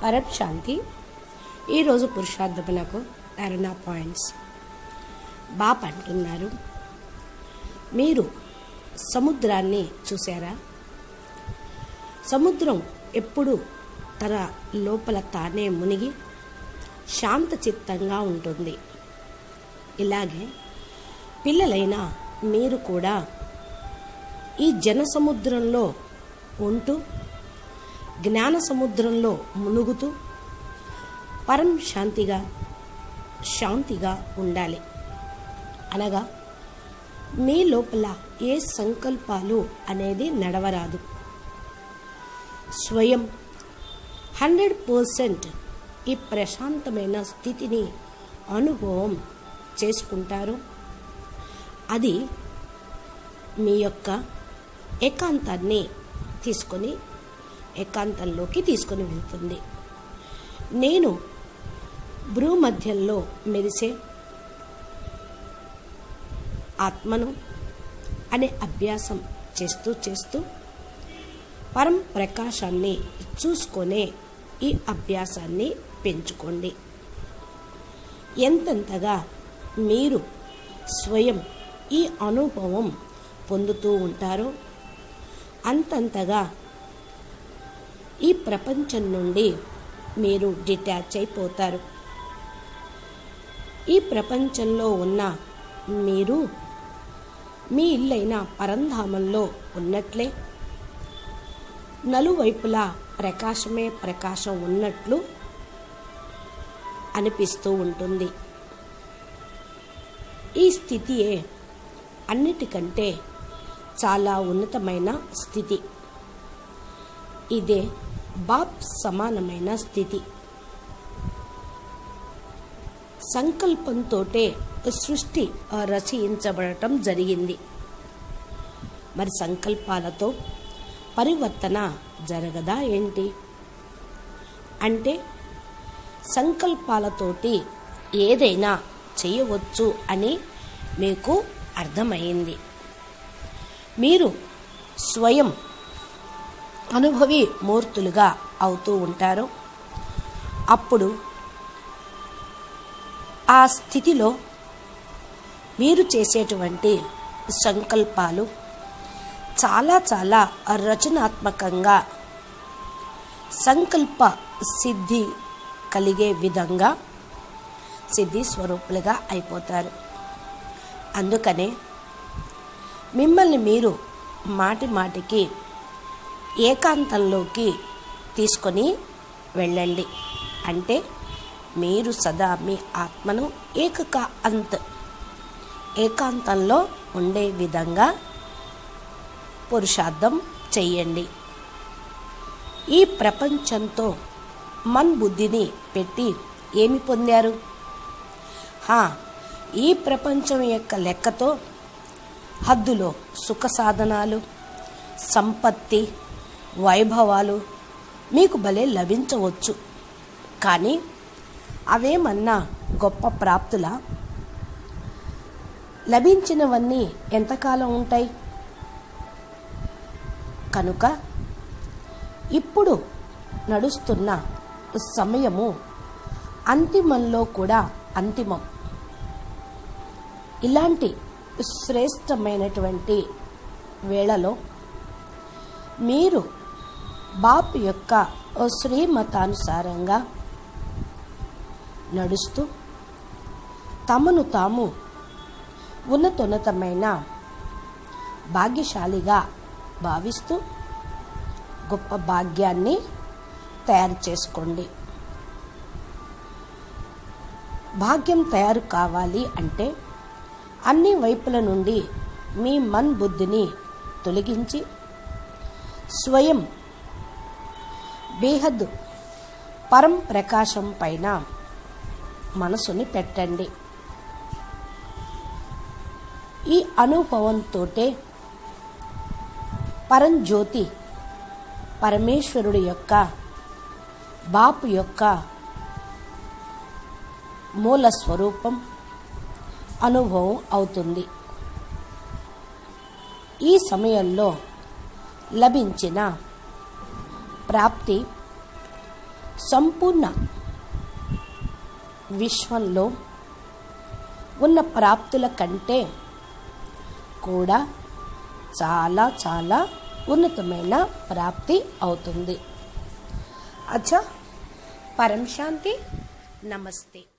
పరప్ శాంతి ఈరోజు పురుషార్థములకు అరుణా పాయింట్స్ బాప్ అంటున్నారు మీరు సముద్రాన్ని చూసారా సముద్రం ఎప్పుడు తన లోపల తానే మునిగి శాంత చిత్తంగా ఉంటుంది ఇలాగే పిల్లలైన మీరు కూడా ఈ జన సముద్రంలో ఉంటూ జ్ఞాన సముద్రంలో మునుగుతూ పరం శాంతిగా శాంతిగా ఉండాలి అనగా మీ లోపల ఏ సంకల్పాలు అనేది నడవరాదు స్వయం హండ్రెడ్ పర్సెంట్ ఈ ప్రశాంతమైన స్థితిని అనుభవం చేసుకుంటారు అది మీ యొక్క ఏకాంతాన్ని తీసుకొని ఏకాంతంలోకి తీసుకొని వెళ్తుంది నేను భ్రూమధ్యంలో మెరిసే ఆత్మను అనే అభ్యాసం చేస్తూ చేస్తూ పరం ప్రకాశాన్ని చూసుకొనే ఈ అభ్యాసాన్ని పెంచుకోండి ఎంతెంతగా మీరు స్వయం ఈ అనుభవం పొందుతూ ఉంటారో అంతంతగా ఈ ప్రపంచం నుండి మీరు డిటాచ్ అయిపోతారు ఈ ప్రపంచంలో ఉన్న మీరు మీ ఇల్లైన పరంధామంలో ఉన్నట్లే నలువైపులా ప్రకాశమే ప్రకాశం ఉన్నట్లు అనిపిస్తూ ఉంటుంది ఈ స్థితియే అన్నిటికంటే చాలా ఉన్నతమైన స్థితి ఇదే బాప్ సమానమైన స్థితి సంకల్పంతోటే సృష్టి రచయించబడటం జరిగింది మరి సంకల్పాలతో పరివర్తన జరగదా ఏంటి అంటే సంకల్పాలతోటి ఏదైనా చేయవచ్చు అని మీకు అర్థమైంది మీరు స్వయం అనుభవి మూర్తులుగా అవుతూ ఉంటారు అప్పుడు ఆ స్థితిలో మీరు చేసేటువంటి సంకల్పాలు చాలా చాలా రచనాత్మకంగా సంకల్ప సిద్ధి కలిగే విధంగా సిద్ధి స్వరూపులుగా అయిపోతారు అందుకనే మిమ్మల్ని మీరు మాటి మాటికి ఏకాంతంలోకి తీసుకొని వెళ్ళండి అంటే మీరు సదా మీ ఆత్మను ఏకక అంత్ ఏకాంతంలో ఉండే విధంగా పురుషార్థం చెయ్యండి ఈ ప్రపంచంతో మన్ బుద్ధిని పెట్టి ఏమి పొందారు హా ఈ ప్రపంచం యొక్క లెక్కతో హద్దులో సుఖ సాధనాలు సంపత్తి వైభవాలు మీకు భలే లభించవచ్చు కానీ అవేమన్నా గొప్ప ప్రాప్తుల లభించినవన్నీ ఎంతకాలం ఉంటాయి కనుక ఇప్పుడు నడుస్తున్న సమయము అంతిమంలో కూడా అంతిమం ఇలాంటి శ్రేష్టమైనటువంటి వేళలో మీరు బాపు యొక్క శ్రీమతానుసారంగా నడుస్తూ తమను తాము ఉన్నతోన్నతమైన భాగ్యశాలిగా భావిస్తూ గొప్ప భాగ్యాన్ని తయారు చేసుకోండి భాగ్యం తయారు కావాలి అంటే అన్ని వైపుల నుండి మీ మన్ బుద్ధిని తొలగించి స్వయం బేహద్ పరం ప్రకాశం పైన మనసుని పెట్టండి ఈ అనుభవంతోటే పరంజ్యోతి పరమేశ్వరుడు యొక్క బాపు యొక్క మూల స్వరూపం అనుభవం అవుతుంది ఈ సమయంలో లభించిన ప్రాప్తి సంపూర్ణ విశ్వంలో ఉన్న ప్రాప్తుల కంటే కూడా చాలా చాలా ఉన్నతమైన ప్రాప్తి అవుతుంది అచ్చా పరం శాంతి నమస్తే